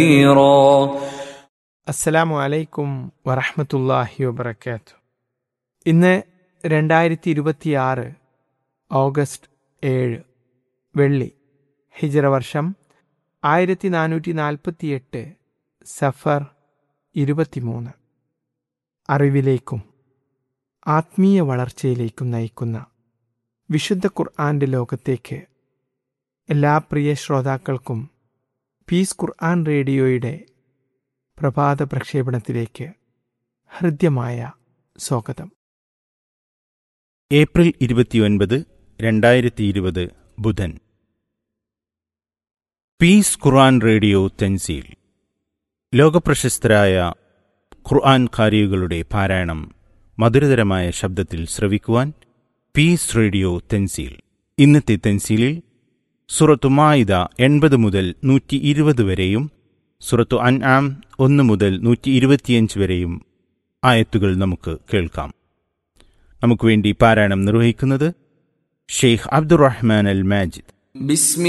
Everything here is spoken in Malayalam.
كثيرا അസ്സലാമു അലൈക്കും വറഹമത്തല്ലാഹി വബർക്കാത്തു ഇന്ന് രണ്ടായിരത്തി ഇരുപത്തിയാറ് ഓഗസ്റ്റ് ഏഴ് വെള്ളി ഹിജറ വർഷം ആയിരത്തി നാനൂറ്റി നാൽപ്പത്തിയെട്ട് സഫർ ഇരുപത്തിമൂന്ന് അറിവിലേക്കും ആത്മീയ വളർച്ചയിലേക്കും നയിക്കുന്ന വിശുദ്ധ ഖുർആന്റെ ലോകത്തേക്ക് എല്ലാ പ്രിയ ശ്രോതാക്കൾക്കും പീസ് ഖുർആൻ റേഡിയോയുടെ പ്രഭാത പ്രക്ഷേപണത്തിലേക്ക് ഹൃദ്യമായ സ്വാഗതം ഏപ്രിൽ ഇരുപത്തിയൊൻപത് രണ്ടായിരത്തി ഇരുപത് ബുധൻ പീസ് ഖുർആൻ റേഡിയോ തെൻസീൽ ലോകപ്രശസ്തരായ ഖുർആൻ ഖാരികളുടെ പാരായണം മധുരതരമായ ശബ്ദത്തിൽ ശ്രവിക്കുവാൻ പീസ് റേഡിയോ തെൻസീൽ ഇന്നത്തെ തെൻസീലിൽ സുറത്തു മായിദ എൺപത് മുതൽ നൂറ്റി ഇരുപത് വരെയും സുറത്തു അൻ ആം ഒന്ന് മുതൽ നൂറ്റി ഇരുപത്തിയഞ്ച് വരെയും ആയത്തുകൾ നമുക്ക് കേൾക്കാം നമുക്ക് വേണ്ടി പാരായണം നിർവഹിക്കുന്നത് ഷെയ്ഖ് അബ്ദുറഹ്മാൻ അൽ മാജിദ് بسم